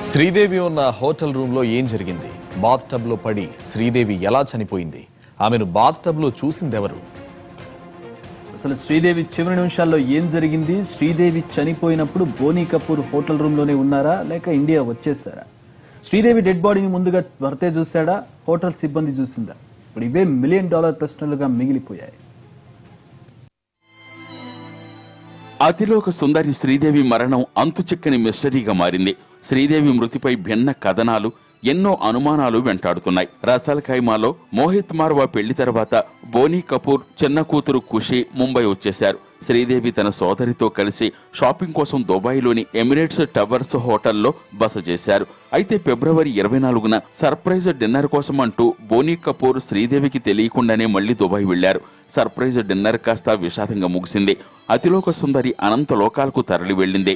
శ్రీదేవి ఉన్న hotel room లో ఏం జరిగింది బాత్ టబ్ లో పడి శ్రీదేవి ఎలా చనిపోయింది ఆమెను బాత్ టబ్ లో చూసిందెవరు అసలు శ్రీదేవి చివరి నిమిషాల్లో ఏం జరిగింది శ్రీదేవి చనిపోయినప్పుడు బోనీ కపూర్ హోటల్ రూమ్ లోనే ఉన్నారా లేక ఇండియా వచ్చేసారా శ్రీదేవి డెడ్ బాడీని ముందుగా భర్తే చూశాడా హోటల్ సిబ్బంది చూసిందా ఇప్పుడు ఇవే మిలియన్ డాలర్ ప్రశ్నలుగా మిగిలిపోయాయి అతిలోక సుందరి శ్రీదేవి మరణం అంతుచిక్కని మిస్టరీగా మారింది శ్రీదేవి మృతిపై భిన్న కథనాలు ఎన్నో అనుమానాలు వెంటాడుతున్నాయి రసల్ ఖైమాలో మోహిత్ మార్వా పెళ్లి తర్వాత బోనీ కపూర్ చిన్న కూతురు ఖుషి ముంబై వచ్చేశారు శ్రీదేవి తన సోదరితో కలిసి షాపింగ్ కోసం దుబాయ్లోని ఎమిరేట్స్ టవర్స్ హోటల్లో బస చేశారు అయితే ఫిబ్రవరి ఇరవై నాలుగున సర్ప్రైజ్ డిన్నర్ కోసం అంటూ బోనీ కపూర్ శ్రీదేవికి తెలియకుండానే మళ్లీ దుబాయ్ వెళ్లారు సర్ప్రైజ్ డిన్నర్ కాస్త విషాదంగా ముగిసింది అతిలోక సుందరి అనంత లోకాలకు తరలి వెళ్ళింది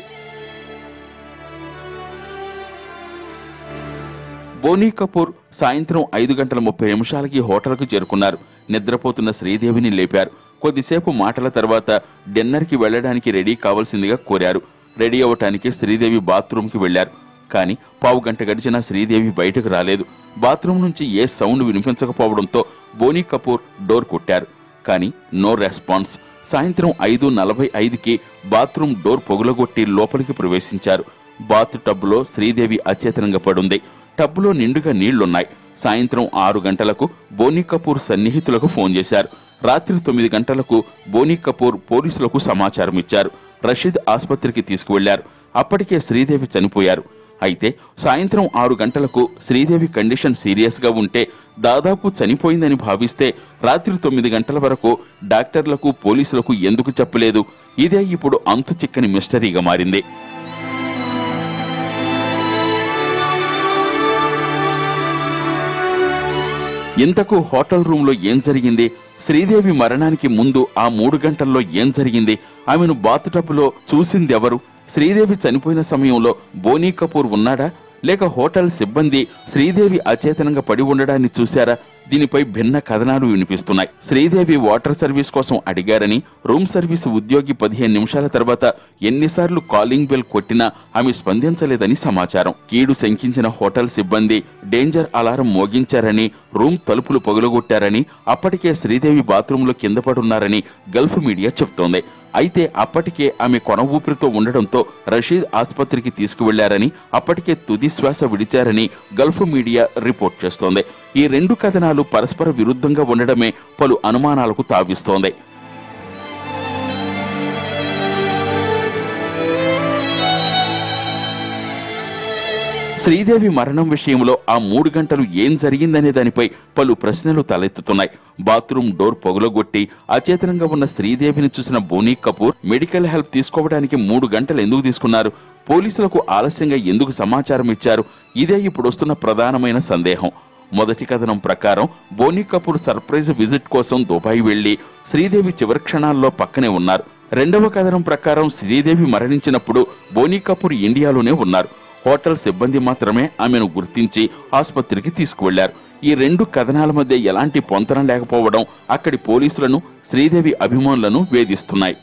బోనీ కపూర్ సాయంత్రం ఐదు గంటల ముప్పై నిమిషాలకి హోటల్కు చేరుకున్నారు నిద్రపోతున్న శ్రీదేవిని లేపారు కొద్దిసేపు మాటల తర్వాత డిన్నర్కి వెళ్ళడానికి రెడీ కావాల్సిందిగా కోరారు రెడీ అవ్వటానికి శ్రీదేవి బాత్రూంకి వెళ్లారు కానీ పావు గంట గడిచినా శ్రీదేవి బయటకు రాలేదు బాత్రూం నుంచి ఏ సౌండ్ వినిపించకపోవడంతో బోనీ కపూర్ డోర్ కొట్టారు కానీ నో రెస్పాన్స్ సాయంత్రం ఐదు నలభై ఐదుకి బాత్రూం డోర్ పొగులగొట్టి లోపలికి ప్రవేశించారు బాత్ టబ్లో శ్రీదేవి అచేతనంగా పడుంది టబ్లో నిండుగా నీళ్లున్నాయి సాయంత్రం ఆరు గంటలకు బోనీ కపూర్ సన్నిహితులకు ఫోన్ చేశారు రాత్రి తొమ్మిది గంటలకు బోనీ కపూర్ పోలీసులకు సమాచారం ఇచ్చారు రషీద్ ఆసుపత్రికి తీసుకువెళ్లారు అప్పటికే శ్రీదేవి చనిపోయారు అయితే సాయంత్రం ఆరు గంటలకు శ్రీదేవి కండిషన్ సీరియస్ గా ఉంటే దాదాపు చనిపోయిందని భావిస్తే రాత్రి తొమ్మిది గంటల వరకు డాక్టర్లకు పోలీసులకు ఎందుకు చెప్పలేదు ఇదే ఇప్పుడు అంతు చిక్కని మిస్టరీగా మారింది ఇంతకు హోటల్ రూమ్ లో ఏం జరిగింది శ్రీదేవి మరణానికి ముందు ఆ మూడు గంటల్లో ఏం జరిగింది ఆమెను బాత్ టబ్లో చూసిందెవరు శ్రీదేవి చనిపోయిన సమయంలో బోనీ కపూర్ ఉన్నాడా లేక హోటల్ సిబ్బంది శ్రీదేవి అచేతనంగా పడి ఉండడాన్ని చూశారా దీనిపై భిన్న కథనాలు వినిపిస్తున్నాయి శ్రీదేవి వాటర్ సర్వీస్ కోసం అడిగారని రూమ్ సర్వీస్ ఉద్యోగి పదిహేను నిమిషాల తర్వాత ఎన్నిసార్లు కాలింగ్ బెల్ కొట్టినా ఆమె స్పందించలేదని సమాచారం కీడు శంకించిన హోటల్ సిబ్బంది డేంజర్ అలారం మోగించారని రూమ్ తలుపులు పగులగొట్టారని అప్పటికే శ్రీదేవి బాత్రూంలో కింద పడున్నారని గల్ఫ్ మీడియా చెప్తోంది అయితే అప్పటికే ఆమె కొన ఊపిరితో ఉండడంతో రషీద్ ఆసుపత్రికి తీసుకువెళ్లారని అప్పటికే తుది శ్వాస విడిచారని గల్ఫ్ మీడియా రిపోర్ట్ చేస్తోంది ఈ రెండు కథనాలు పరస్పర విరుద్ధంగా ఉండడమే పలు అనుమానాలకు తావిస్తోంది శ్రీదేవి మరణం విషయంలో ఆ మూడు గంటలు ఏం జరిగిందనే దానిపై పలు ప్రశ్నలు తలెత్తుతున్నాయి బాత్రూమ్ డోర్ పొగలగొట్టి అచేతనంగా ఉన్న శ్రీదేవిని చూసిన బోనీ కపూర్ మెడికల్ హెల్ప్ తీసుకోవడానికి మూడు గంటలు ఎందుకు తీసుకున్నారు పోలీసులకు ఆలస్యంగా ఎందుకు సమాచారం ఇచ్చారు ఇదే ఇప్పుడు వస్తున్న ప్రధానమైన సందేహం మొదటి కథనం ప్రకారం బోనీ కపూర్ సర్ప్రైజ్ విజిట్ కోసం దుబాయ్ వెళ్లి శ్రీదేవి చివరి క్షణాల్లో పక్కనే ఉన్నారు రెండవ కథనం ప్రకారం శ్రీదేవి మరణించినప్పుడు బోనీ కపూర్ ఇండియాలోనే ఉన్నారు హోటల్ సిబ్బంది మాత్రమే ఆమెను గుర్తించి ఆసుపత్రికి తీసుకువెళ్లారు ఈ రెండు కథనాల మధ్య ఎలాంటి పొంతన లేకపోవడం అక్కడి పోలీసులను శ్రీదేవి అభిమానులను వేధిస్తున్నాయి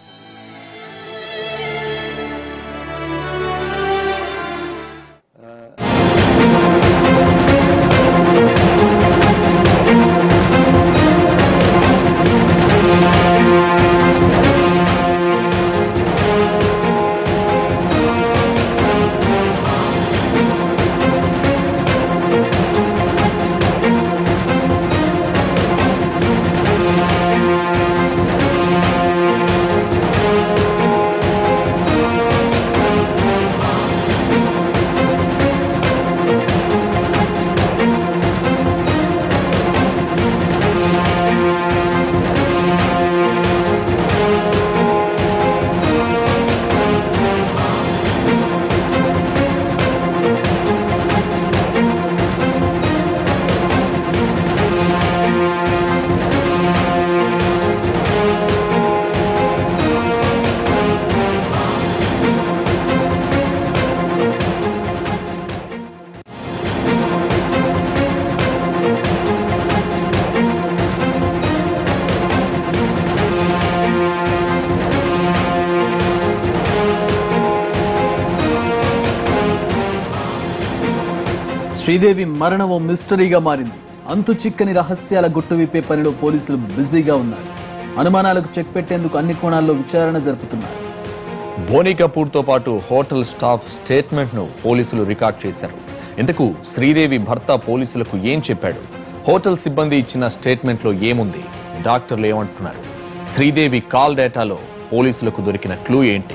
శ్రీదేవి మరణం ఓ మిస్టరీగా మారింది అంతు చిక్కని రహస్యాల గుట్టు విప్పే పనిలో పోలీసులు బిజీగా ఉన్నారు అనుమానాలకు చెక్ పెట్టేందుకు అన్ని కోణాల్లో విచారణ జరుపుతున్నారు బోనీ కపూర్తో పాటు హోటల్ స్టాఫ్ స్టేట్మెంట్ ను పోలీసులు రికార్డ్ చేశారు ఇంతకు శ్రీదేవి భర్త పోలీసులకు ఏం చెప్పాడు హోటల్ సిబ్బంది ఇచ్చిన స్టేట్మెంట్ లో ఏముంది డాక్టర్లు ఏమంటున్నారు శ్రీదేవి కాల్ డేటాలో పోలీసులకు దొరికిన క్లూ ఏంటి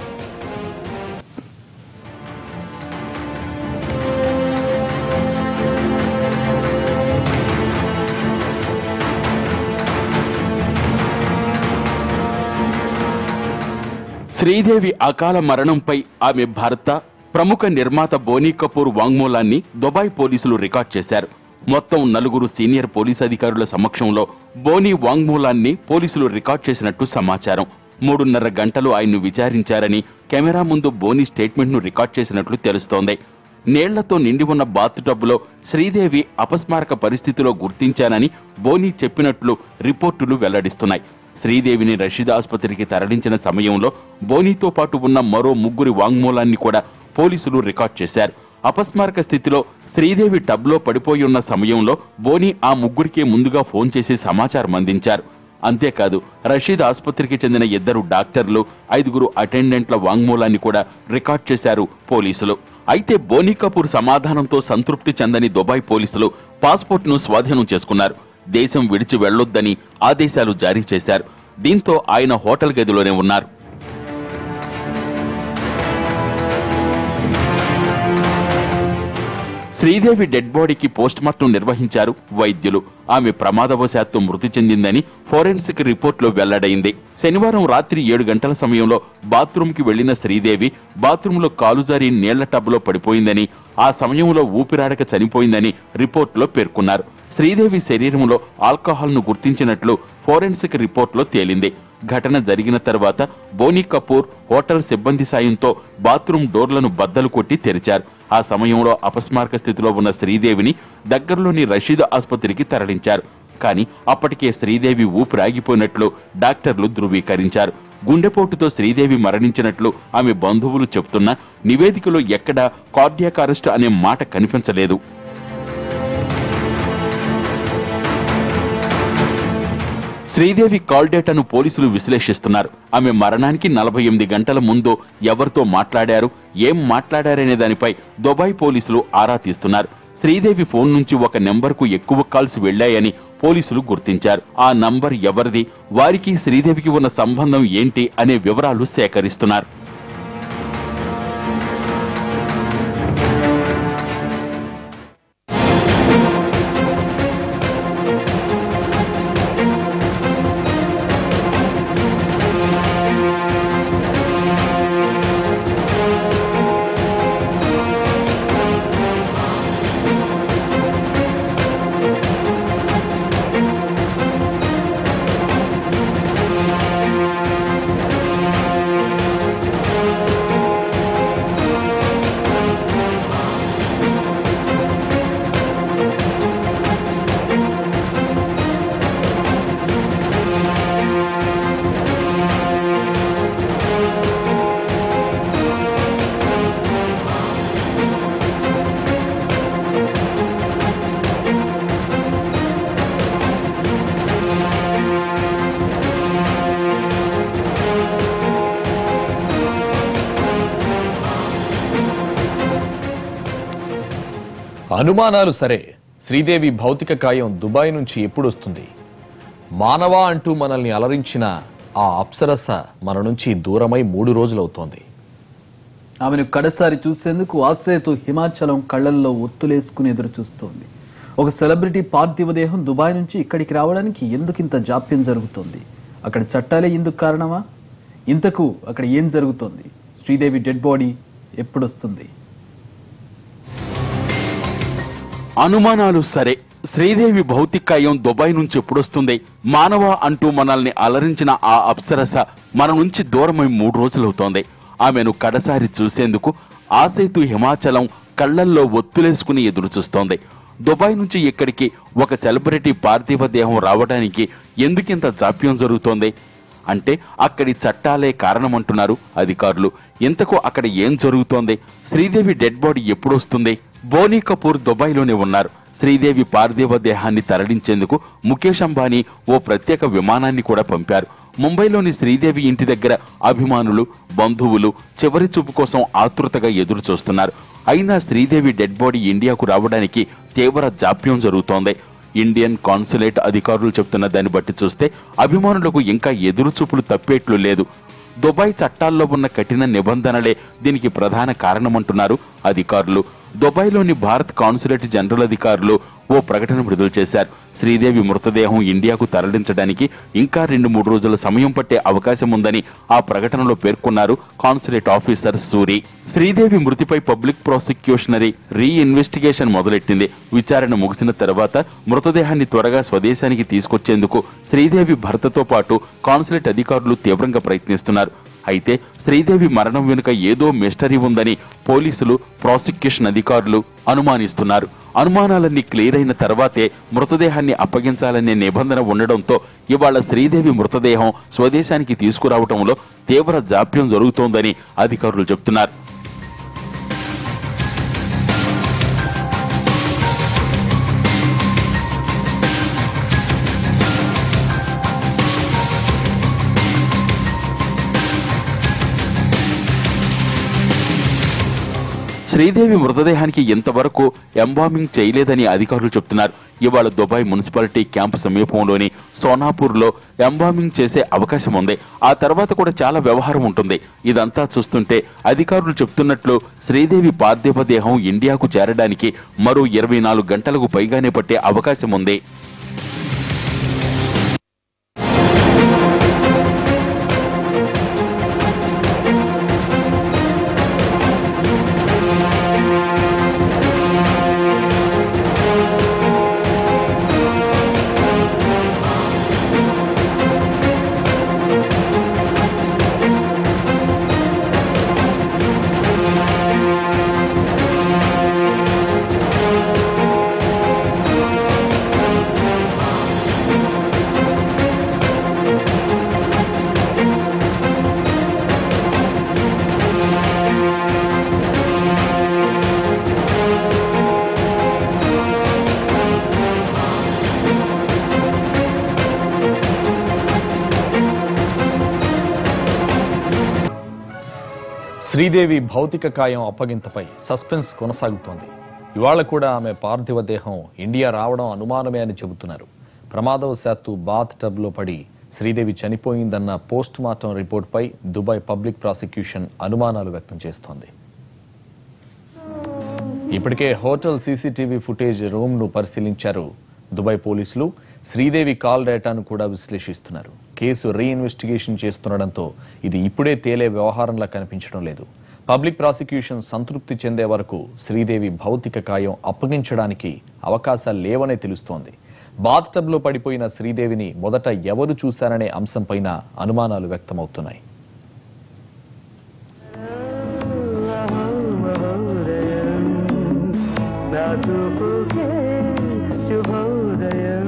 శ్రీదేవి అకాల మరణంపై ఆమె భర్త ప్రముఖ నిర్మాత బోనీ కపూర్ వాంగ్మూలాన్ని దుబాయ్ పోలీసులు రికార్డ్ చేశారు మొత్తం నలుగురు సీనియర్ పోలీస్ అధికారుల సమక్షంలో బోనీ వాంగ్మూలాన్ని పోలీసులు రికార్డ్ చేసినట్టు సమాచారం మూడున్నర గంటలు ఆయన్ను విచారించారని కెమెరా ముందు బోనీ స్టేట్మెంట్ను రికార్డ్ చేసినట్లు తెలుస్తోంది నీళ్లతో నిండి ఉన్న బాత్ టబ్లో శ్రీదేవి అపస్మారక పరిస్థితిలో గుర్తించానని బోనీ చెప్పినట్లు రిపోర్టులు వెల్లడిస్తున్నాయి శ్రీదేవిని రషీద్ ఆసుపత్రికి తరలించిన సమయంలో బోనీతో పాటు ఉన్న మరో ముగ్గురి వాంగ్మూలాన్ని కూడా పోలీసులు రికార్డ్ చేశారు అపస్మారక స్థితిలో శ్రీదేవి టబ్లో పడిపోయి ఉన్న సమయంలో బోనీ ఆ ముగ్గురికే ముందుగా ఫోన్ చేసి సమాచారం అందించారు అంతేకాదు రషీద్ ఆసుపత్రికి చెందిన ఇద్దరు డాక్టర్లు ఐదుగురు అటెండెంట్ల వాంగ్మూలాన్ని కూడా రికార్డ్ చేశారు పోలీసులు అయితే బోనీ కపూర్ సమాధానంతో సంతృప్తి చెందని దుబాయ్ పోలీసులు పాస్పోర్ట్ను స్వాధీనం చేసుకున్నారు దేశం విడిచి వెళ్లొద్దని ఆదేశాలు జారీ చేశారు దీంతో ఆయన హోటల్ గదిలోనే ఉన్నారు శ్రీదేవి డెడ్ బాడీకి పోస్ట్మార్టం నిర్వహించారు వైద్యులు ఆమె ప్రమాదవశాత్తు మృతి చెందిందని ఫోరెన్సిక్ రిపోర్ట్లో వెల్లడైంది శనివారం రాత్రి ఏడు గంటల సమయంలో బాత్రూంకి వెళ్లిన శ్రీదేవి బాత్రూంలో కాలుజారి నీళ్ల టబ్లో పడిపోయిందని ఆ సమయంలో ఊపిరాడక చనిపోయిందని రిపోర్ట్లో పేర్కొన్నారు శ్రీదేవి శరీరంలో ఆల్కహాల్ను గుర్తించినట్లు ఫోరెన్సిక్ రిపోర్ట్లో తేలింది ఘటన జరిగిన తర్వాత బోనీ కపూర్ హోటల్ సిబ్బంది సాయంతో బాత్రూమ్ డోర్లను బద్దలు కొట్టి తెరిచారు ఆ సమయంలో అపస్మారక స్థితిలో ఉన్న శ్రీదేవిని దగ్గరలోని రషీద్ ఆసుపత్రికి తరలించారు కానీ అప్పటికే శ్రీదేవి ఊపిరాగిపోయినట్లు డాక్టర్లు ధృవీకరించారు గుండెపోటుతో శ్రీదేవి మరణించినట్లు ఆమె బంధువులు చెబుతున్నా నివేదికలో ఎక్కడా కార్డియాక్ అరెస్ట్ అనే మాట కనిపించలేదు శ్రీదేవి కాల్ డేటాను పోలీసులు విశ్లేషిస్తున్నారు ఆమె మరణానికి నలభై ఎనిమిది గంటల ముందు ఎవరితో మాట్లాడారు ఏం మాట్లాడారనే దానిపై దుబాయ్ పోలీసులు ఆరా తీస్తున్నారు శ్రీదేవి ఫోన్ నుంచి ఒక నెంబర్కు ఎక్కువ కాల్స్ వెళ్లాయని పోలీసులు గుర్తించారు ఆ నంబర్ ఎవరిది వారికి శ్రీదేవికి ఉన్న సంబంధం ఏంటి అనే వివరాలు సేకరిస్తున్నారు అనుమానాలు సరే శ్రీదేవి భౌతిక కాయం దుబాయ్ నుంచి ఎప్పుడు వస్తుంది మానవా అంటూ మనల్ని అలరించిన ఆ అప్సరస మన నుంచి దూరమై మూడు రోజులవుతోంది ఆమెను కడసారి చూసేందుకు ఆశయతో హిమాచలం కళ్ళల్లో ఒత్తులేసుకుని ఎదురు చూస్తోంది ఒక సెలబ్రిటీ పార్థివ దేహం దుబాయ్ నుంచి ఇక్కడికి రావడానికి ఎందుకింత జాప్యం జరుగుతోంది అక్కడ చట్టాలే ఇందుకు కారణమా ఇంతకు అక్కడ ఏం జరుగుతోంది శ్రీదేవి డెడ్ బాడీ ఎప్పుడొస్తుంది అనుమానాలు సరే శ్రీదేవి భౌతికాయం దుబాయ్ నుంచి ఎప్పుడొస్తుంది మానవ అంటూ మనల్ని అలరించిన ఆ అప్సరస మన నుంచి దూరమై మూడు రోజులవుతోంది ఆమెను కడసారి చూసేందుకు ఆసేతు హిమాచలం కళ్ళల్లో ఒత్తులేసుకుని ఎదురు చూస్తోంది దుబాయ్ నుంచి ఇక్కడికి ఒక సెలబ్రిటీ పార్థివ దేహం రావడానికి ఎందుకింత జాప్యం జరుగుతోంది అంటే అక్కడి చట్టాలే కారణమంటున్నారు అధికారులు ఇంతకు అక్కడ ఏం జరుగుతోంది శ్రీదేవి డెడ్ బాడీ ఎప్పుడు వస్తుంది బోనీ కపూర్ దుబాయ్లోనే ఉన్నారు శ్రీదేవి పార్థివ దేహాన్ని తరలించేందుకు ముఖేష్ అంబానీ ఓ ప్రత్యేక విమానాన్ని కూడా పంపారు ముంబైలోని శ్రీదేవి ఇంటి దగ్గర అభిమానులు బంధువులు చివరి చూపు కోసం ఆతృతగా ఎదురు చూస్తున్నారు అయినా శ్రీదేవి డెడ్ బాడీ ఇండియాకు రావడానికి తీవ్ర జాప్యం జరుగుతోంది ఇండియన్ కాన్సులేట్ అధికారులు చెప్తున్న దాన్ని బట్టి చూస్తే అభిమానులకు ఇంకా ఎదురు చూపులు తప్పేట్లు లేదు దుబాయ్ చట్టాల్లో ఉన్న కఠిన నిబంధనలే దీనికి ప్రధాన కారణమంటున్నారు అధికారులు దుబాయ్లోని భారత్ కాన్సులేట్ జనరల్ అధికారులు ఓ ప్రకటన విడుదల చేశారు శ్రీదేవి మృతదేహం ఇండియాకు తరలించడానికి ఇంకా రెండు మూడు రోజుల సమయం పట్టే అవకాశం ఉందని ఆ ప్రకటనలో పేర్కొన్నారు కాన్సులేట్ ఆఫీసర్ సూరి శ్రీదేవి మృతిపై పబ్లిక్ ప్రాసిక్యూషనరీ రీ ఇన్వెస్టిగేషన్ మొదలెట్టింది విచారణ ముగిసిన తర్వాత మృతదేహాన్ని త్వరగా స్వదేశానికి తీసుకొచ్చేందుకు శ్రీదేవి భర్తతో పాటు కాన్సులేట్ అధికారులు తీవ్రంగా ప్రయత్నిస్తున్నారు అయితే శ్రీదేవి మరణం వెనుక ఏదో మిస్టరీ ఉందని పోలీసులు ప్రాసిక్యూషన్ అధికారులు అనుమానిస్తున్నారు అనుమానాలన్నీ క్లియర్ అయిన తర్వాతే మృతదేహాన్ని అప్పగించాలనే నిబంధన ఉండడంతో ఇవాళ శ్రీదేవి మృతదేహం స్వదేశానికి తీసుకురావడంలో తీవ్ర జాప్యం జరుగుతోందని అధికారులు చెబుతున్నారు శ్రీదేవి మృతదేహానికి ఇంతవరకు ఎంబామింగ్ చేయలేదని అధికారులు చెప్తున్నారు ఇవాళ దుబాయ్ మున్సిపాలిటీ క్యాంపు సమీపంలోని సోనాపూర్లో ఎంబామింగ్ చేసే అవకాశం ఉంది ఆ తర్వాత కూడా చాలా వ్యవహారం ఉంటుంది ఇదంతా చూస్తుంటే అధికారులు చెప్తున్నట్లు శ్రీదేవి పార్థివ దేహం ఇండియాకు చేరడానికి మరో ఇరవై నాలుగు గంటలకు పైగానే పట్టే అవకాశం ఉంది శ్రీదేవి భౌతిక కాయం అప్పగింతపై సస్పెన్స్ కొనసాగుతోంది ఇవాళ కూడా ఆమె పార్థివ దేహం ఇండియా రావడం అనుమానమే అని చెబుతున్నారు ప్రమాదవశాత్తు బాత్ టబ్లో పడి శ్రీదేవి చనిపోయిందన్న పోస్ట్ మార్టం రిపోర్ట్పై దుబాయ్ పబ్లిక్ ప్రాసిక్యూషన్ అనుమానాలు వ్యక్తం చేస్తోంది ఇప్పటికే హోటల్ సీసీటీవీ ఫుటేజ్ రూమ్ ను పరిశీలించారు దుబాయ్ పోలీసులు శ్రీదేవి కాల్ డేటాను కూడా విశ్లేషిస్తున్నారు కేసు రీఇన్వెస్టిగేషన్ చేస్తుండడంతో ఇది ఇప్పుడే తేలే వ్యవహారంలా కనిపించడం లేదు పబ్లిక్ ప్రాసిక్యూషన్ సంతృప్తి చెందే వరకు శ్రీదేవి భౌతిక కాయం అప్పగించడానికి అవకాశాలు లేవనే తెలుస్తోంది బాత్ టబ్లో పడిపోయిన శ్రీదేవిని మొదట ఎవరు చూశారనే అంశంపైన అనుమానాలు వ్యక్తమవుతున్నాయి చూపుకే శుభోదయం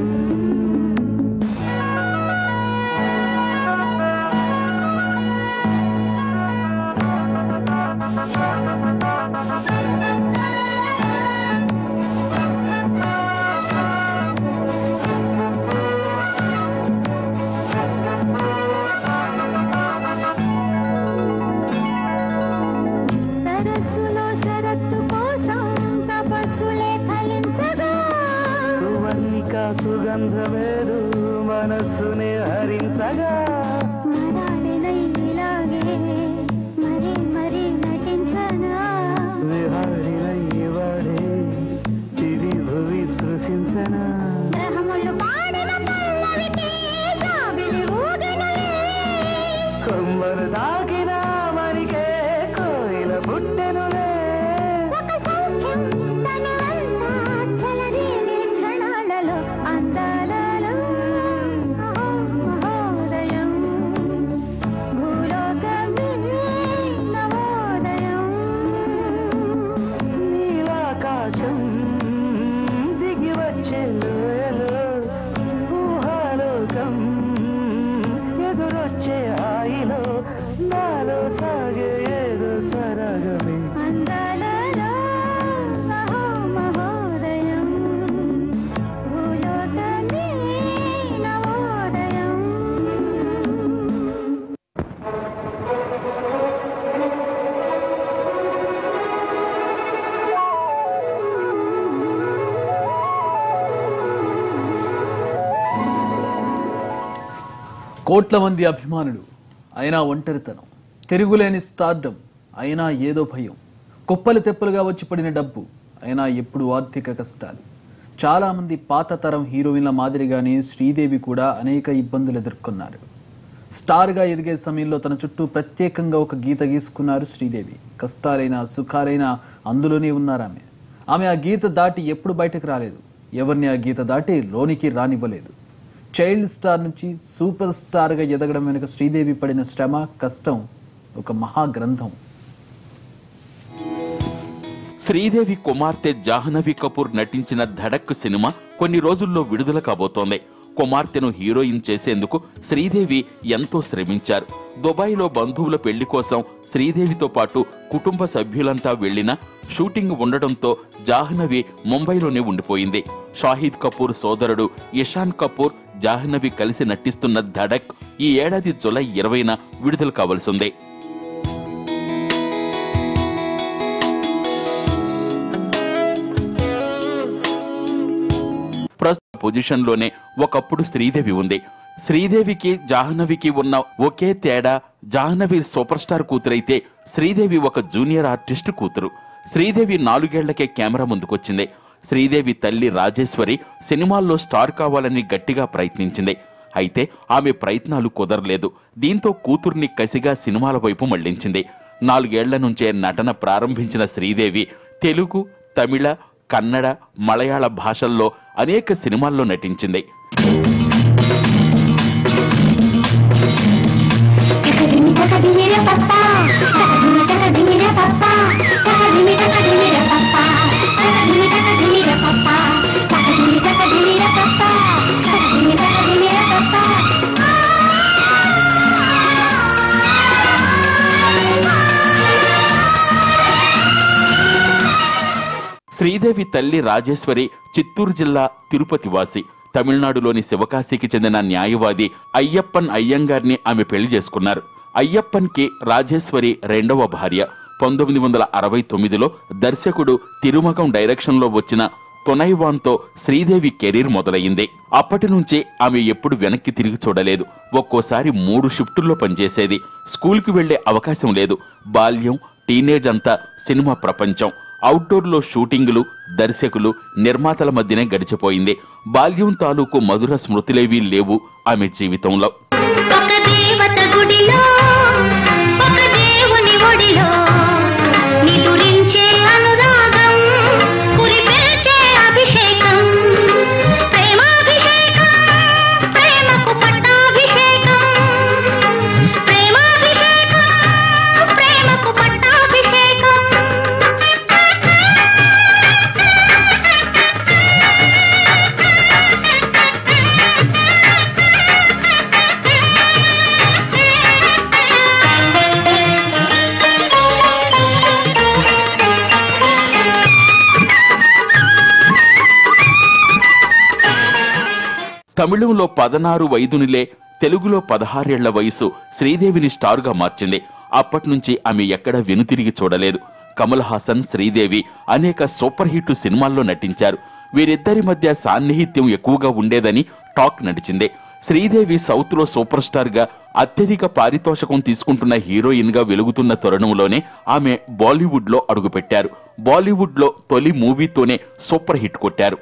సరస్సులో శరత్తు కోసం తపస్సులే ఫలించగా సువల్లిక సుగంధమేరు మనస్సుని హరించగా మరాడినై ఇలాగే మరి మరి నటించనా విహారినై వాడే తిరి భువి స్పృశించనా గ్రహములు పాడిన పల్లవికి జాబిలి ఊగెనులే. కొమ్మరు తాకిన మరికే కోయిల పుట్టెనులే ఒక సౌఖ్యం తనువంతా చెలరేగే క్షణాలలో అందాలలో అహో మహోదయం భూలోకమే నవోదయం నీలాకాశం దిగి వచ్చే లోయలో ఊహాలోకం ఎదురొచ్చే నాలో సాగే ఏదో సరాగమే అందాలలో మహో మహోదయం భూలోకమే నవోదయం కోట్ల మంది అభిమానులు అయినా ఒంటరితనం తిరుగులేని స్టార్డమ్ అయినా ఏదో భయం కుప్పలు తెప్పలుగా వచ్చి పడిన డబ్బు అయినా ఎప్పుడు ఆర్థిక కష్టాలు చాలా మంది పాత తరం హీరోయిన్ల మాదిరిగానే శ్రీదేవి కూడా అనేక ఇబ్బందులు ఎదుర్కొన్నారు స్టార్గా ఎదిగే సమయంలో తన చుట్టూ ప్రత్యేకంగా ఒక గీత గీసుకున్నారు శ్రీదేవి కష్టాలైనా సుఖాలైనా అందులోనే ఉన్నారామె ఆమె ఆ గీత దాటి ఎప్పుడు బయటకు రాలేదు ఎవరిని ఆ గీత దాటి లోనికి రానివ్వలేదు చైల్డ్ స్టార్ నుంచి సూపర్ స్టార్గా ఎదగడం వెనుక శ్రీదేవి పడిన శ్రమ కష్టం ఒక మహా గ్రంథం శ్రీదేవి కుమార్తె జాహ్నవి కపూర్ నటించిన ధడక్ సినిమా కొన్ని రోజుల్లో విడుదల కాబోతోంది కుమార్తెను హీరోయిన్ చేసేందుకు శ్రీదేవి ఎంతో శ్రమించారు దుబాయ్లో బంధువుల పెళ్లి కోసం శ్రీదేవితో పాటు కుటుంబ సభ్యులంతా వెళ్లిన షూటింగ్ ఉండడంతో జాహ్నవి ముంబైలోనే ఉండిపోయింది షాహిద్ కపూర్ సోదరుడు ఇషాన్ కపూర్ జాహ్నవి కలిసి నటిస్తున్న ధడక్ ఈ ఏడాది జులై ఇరవైన విడుదల కావాల్సిందే ప్రస్తుత పొజిషన్ లోనే ఒకప్పుడు శ్రీదేవి ఉంది శ్రీదేవికి జాహ్నవికి ఉన్న ఒకే తేడా జాహ్నవి సూపర్ స్టార్ కూతురైతే శ్రీదేవి ఒక జూనియర్ ఆర్టిస్ట్ కూతురు శ్రీదేవి నాలుగేళ్లకే కెమెరా ముందుకొచ్చింది శ్రీదేవి తల్లి రాజేశ్వరి సినిమాల్లో స్టార్ కావాలని గట్టిగా ప్రయత్నించింది అయితే ఆమె ప్రయత్నాలు కుదరలేదు దీంతో కూతుర్ని కసిగా సినిమాల వైపు మళ్లించింది నాలుగేళ్ల నుంచే నటన ప్రారంభించిన శ్రీదేవి తెలుగు తమిళ కన్నడ మలయాళ భాషల్లో అనేక సినిమాల్లో నటించింది చకదిమి చకదిమిర పప్ప చకదిమి చకదిమిర పప్ప చకదిమి చకదిమిర పప్ప చకదిమి చకదిమిర పప్ప చకదిమి చకదిమిర పప్ప చకదిమి చకదిమిర పప్ప శ్రీదేవి తల్లి రాజేశ్వరి చిత్తూరు జిల్లా తిరుపతి వాసి తమిళనాడులోని శివకాశికి చెందిన న్యాయవాది అయ్యప్పన్ అయ్యంగార్ని ఆమె పెళ్లి చేసుకున్నారు అయ్యప్పన్కి రాజేశ్వరి రెండవ భార్య పంతొమ్మిది వందల అరవై తొమ్మిదిలో దర్శకుడు తిరుమకం డైరెక్షన్లో వచ్చిన తొనైవాన్తో శ్రీదేవి కెరీర్ మొదలయ్యింది అప్పటి నుంచి ఆమె ఎప్పుడు వెనక్కి తిరిగి చూడలేదు ఒక్కోసారి మూడు షిఫ్టుల్లో పనిచేసేది స్కూల్కి వెళ్లే అవకాశం లేదు బాల్యం టీనేజ్ అంతా సినిమా ప్రపంచం అవుట్డోర్లో షూటింగులు దర్శకులు నిర్మాతల మధ్యనే గడిచిపోయింది బాల్యం తాలూకు మధుర స్మృతులేవీ లేవు ఆమె జీవితంలో ఒక దేవత గుడిలో ఒక దేవుని ఒడిలో నిదురించే అనురాగం కురిపేచే అభిషేకం ప్రేమాభిషేకం ప్రేమకు పట్టాభిషేకం ప్రేమాభిషేకం ప్రేమకు పట్టాభిషేకం తమిళంలో పదనారు వైదునిలే తెలుగులో పదహారేళ్ల వయసు శ్రీదేవిని స్టార్గా మార్చింది అప్పటి నుంచి ఆమె ఎక్కడా వెనుతిరిగి చూడలేదు కమల్ హాసన్ శ్రీదేవి అనేక సూపర్ హిట్ సినిమాల్లో నటించారు వీరిద్దరి మధ్య సాన్నిహిత్యం ఎక్కువగా ఉండేదని టాక్ నడిచింది శ్రీదేవి సౌత్ లో సూపర్ స్టార్ గా అత్యధిక పారితోషకం తీసుకుంటున్న హీరోయిన్ గా వెలుగుతున్న తరుణంలోనే ఆమె బాలీవుడ్ లో అడుగుపెట్టారు బాలీవుడ్ లో తొలి మూవీతోనే సూపర్ హిట్ కొట్టారు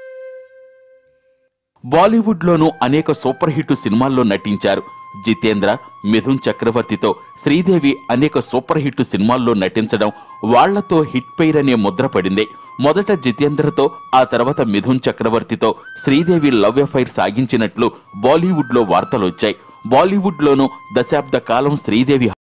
బాలీవుడ్ లోనూ అనేక సూపర్ హిట్ సినిమాల్లో నటించారు జితేంద్ర మిథున్ చక్రవర్తితో శ్రీదేవి అనేక సూపర్ హిట్ సినిమాల్లో నటించడం వాళ్లతో హిట్ పెయిర్ అనే ముద్ర పడింది మొదట జితేంద్రతో ఆ తర్వాత మిథున్ చక్రవర్తితో శ్రీదేవి లవ్ అఫైర్ సాగించినట్లు బాలీవుడ్ లో వార్తలొచ్చాయి బాలీవుడ్ లోనూ దశాబ్ద కాలం శ్రీదేవి